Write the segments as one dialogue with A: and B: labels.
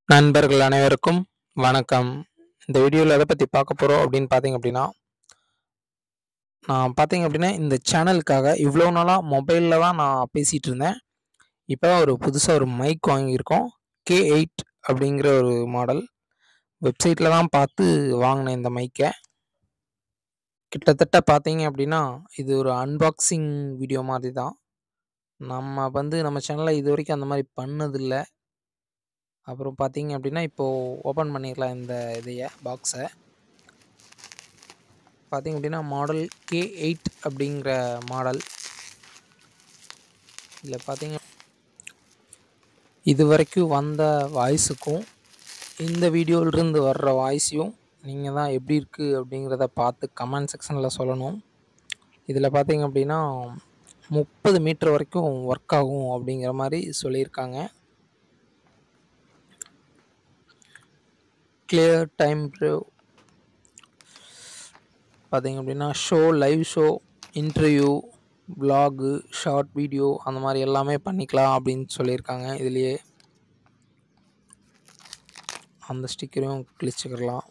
A: நண்பர்கள் அனைவருக்கும் வணக்கம் இந்த வீடியோவில் எதை பற்றி பார்க்க போகிறோம் அப்படின்னு பார்த்தீங்க அப்படின்னா நான் பார்த்தீங்க அப்படின்னா இந்த சேனலுக்காக இவ்வளோ நாளாக மொபைலில் தான் நான் பேசிகிட்டு இருந்தேன் இப்போ ஒரு புதுசாக ஒரு மைக் வாங்கியிருக்கோம் கே எயிட் அப்படிங்கிற ஒரு மாடல் வெப்சைட்டில் தான் பார்த்து வாங்கினேன் இந்த மைக்கை கிட்டத்தட்ட பார்த்தீங்க அப்படின்னா இது ஒரு அன்பாக்சிங் வீடியோ மாதிரி தான் நம்ம வந்து நம்ம சேனலில் இது வரைக்கும் அந்த மாதிரி பண்ணதில்லை அப்புறம் பார்த்தீங்க அப்படின்னா இப்போது ஓப்பன் பண்ணிடலாம் இந்த இதைய பாக்ஸை பார்த்தீங்க அப்படின்னா மாடல் கே எயிட் அப்படிங்கிற மாடல் இதில் பார்த்தீங்க இது வரைக்கும் வந்த வாய்ஸுக்கும் இந்த வீடியோவிலிருந்து வர்ற வாய்ஸையும் நீங்கள் தான் எப்படி இருக்குது அப்படிங்கிறத பார்த்து கமெண்ட் செக்ஷனில் சொல்லணும் இதில் பார்த்தீங்க அப்படின்னா முப்பது மீட்டர் வரைக்கும் ஒர்க் ஆகும் அப்படிங்கிற மாதிரி சொல்லியிருக்காங்க கிளியர் டைம் ப்ரூவ் பார்த்தீங்க அப்படின்னா show live show interview vlog short video அந்த மாதிரி எல்லாமே பண்ணிக்கலாம் அப்படின்னு சொல்லியிருக்காங்க இதுலேயே அந்த ஸ்டிக்கரையும் கிழிச்சுக்கலாம்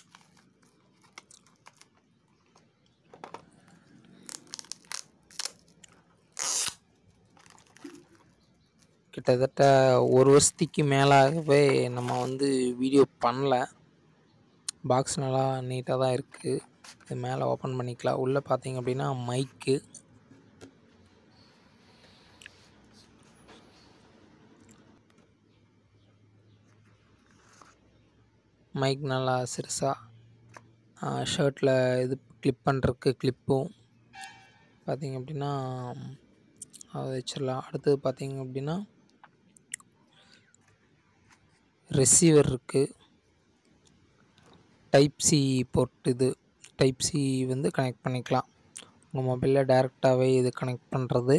A: கிட்டத்தட்ட ஒரு வருஷத்துக்கு மேலாகவே நம்ம வந்து வீடியோ பண்ணல பாக்ஸ் நல்லா நீட்டாக தான் இருக்குது இது மேலே ஓப்பன் பண்ணிக்கலாம் உள்ளே பார்த்தீங்க அப்படின்னா மைக்கு மைக் நல்லா சிறுசாக ஷர்ட்டில் இது கிளிப் பண்ணுறதுக்கு கிளிப்பும் பார்த்தீங்க அப்படின்னா அதை வச்சிடலாம் அடுத்தது பார்த்தீங்க அப்படின்னா ரிசீவர் இருக்குது டைப் சி போர்ட் இது டைப் சி வந்து கனெக்ட் பண்ணிக்கலாம் உங்கள் மொபைலில் டைரெக்டாகவே இது கனெக்ட் பண்ணுறது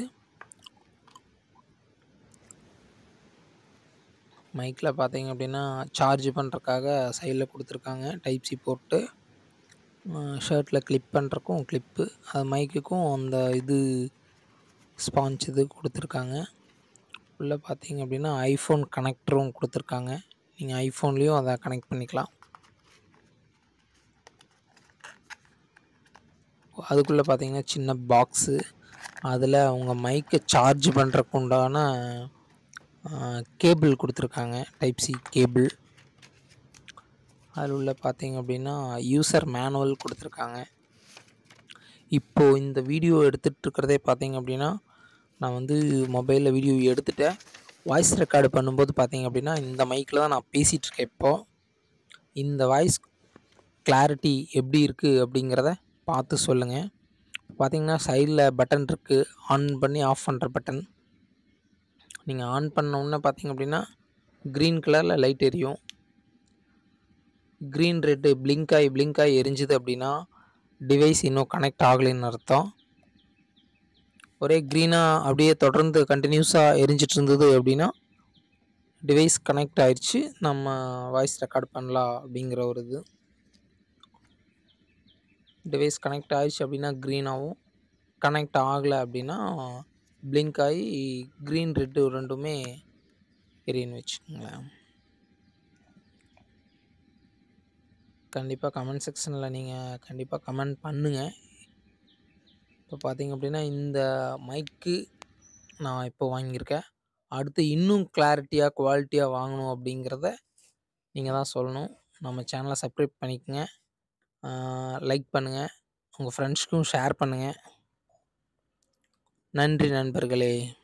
A: மைக்கில் பார்த்தீங்க அப்படின்னா சார்ஜ் பண்ணுறக்காக சைடில் கொடுத்துருக்காங்க டைப் சி போர்ட்டு ஷர்ட்டில் கிளிப் பண்ணுறக்கும் கிளிப்பு அது மைக்குக்கும் அந்த இது ஸ்பாஞ்ச் இது கொடுத்துருக்காங்க உள்ளே பார்த்தீங்க அப்படின்னா ஐஃபோன் கனெக்டரும் கொடுத்துருக்காங்க நீங்கள் ஐஃபோன்லேயும் அதை கனெக்ட் பண்ணிக்கலாம் அதுக்குள்ளே பார்த்தீங்கன்னா சின்ன பாக்ஸு அதில் உங்கள் மைக்கை சார்ஜ் பண்ணுறக்கு உண்டான கேபிள் கொடுத்துருக்காங்க டைப் சி கேபிள் அதில் உள்ள பார்த்தீங்க அப்படின்னா யூசர் மேனுவல் கொடுத்துருக்காங்க இப்போது இந்த வீடியோ எடுத்துகிட்டு இருக்கிறதே பார்த்தீங்க அப்படின்னா நான் வந்து மொபைலில் வீடியோ எடுத்துட்டேன் வாய்ஸ் ரெக்கார்டு பண்ணும்போது பார்த்தீங்க அப்படின்னா இந்த மைக்கில் தான் நான் பேசிகிட்டு இருக்கேன் இப்போது இந்த வாய்ஸ் கிளாரிட்டி எப்படி இருக்குது அப்படிங்கிறத பார்த்து சொல்லுங்கள் பார்த்தீங்கன்னா சைடில் பட்டன் இருக்குது ஆன் பண்ணி ஆஃப் பண்ணுற பட்டன் நீங்கள் ஆன் பண்ணோன்னே பார்த்தீங்க அப்படின்னா க்ரீன் கலரில் லைட் எரியும் க்ரீன் ரெட்டு பிளிங்க் ஆகி பிளிங்க் ஆகி எரிஞ்சுது அப்படின்னா டிவைஸ் இன்னும் கனெக்ட் ஆகலைன்னு அர்த்தம் ஒரே க்ரீனாக அப்படியே தொடர்ந்து கண்டினியூஸாக எரிஞ்சிட்டு இருந்தது அப்படின்னா டிவைஸ் கனெக்ட் ஆயிடுச்சு நம்ம வாய்ஸ் ரெக்கார்ட் பண்ணலாம் அப்படிங்கிற ஒரு இது டிவைஸ் கனெக்ட் ஆயிடுச்சு அப்படின்னா க்ரீனாகவும் கனெக்ட் ஆகலை அப்படின்னா பிளிங்க் ஆகி க்ரீன் ரெட்டு ரெண்டுமே எரியுன்னு வச்சுக்கோங்களேன் கண்டிப்பாக கமெண்ட் செக்ஷனில் நீங்கள் கண்டிப்பாக கமெண்ட் பண்ணுங்கள் இப்போ பார்த்தீங்க அப்படின்னா இந்த மைக்கு நான் இப்போ வாங்கியிருக்கேன் அடுத்து இன்னும் கிளாரிட்டியாக குவாலிட்டியாக வாங்கணும் அப்படிங்கிறத நீங்கள் தான் சொல்லணும் நம்ம சேனலை சப்ஸ்கிரைப் பண்ணிக்கோங்க லைக் பண்ணுங்கள் உங்கள் ஃப்ரெண்ட்ஸ்க்கும் ஷேர் பண்ணுங்கள் நன்றி நண்பர்களே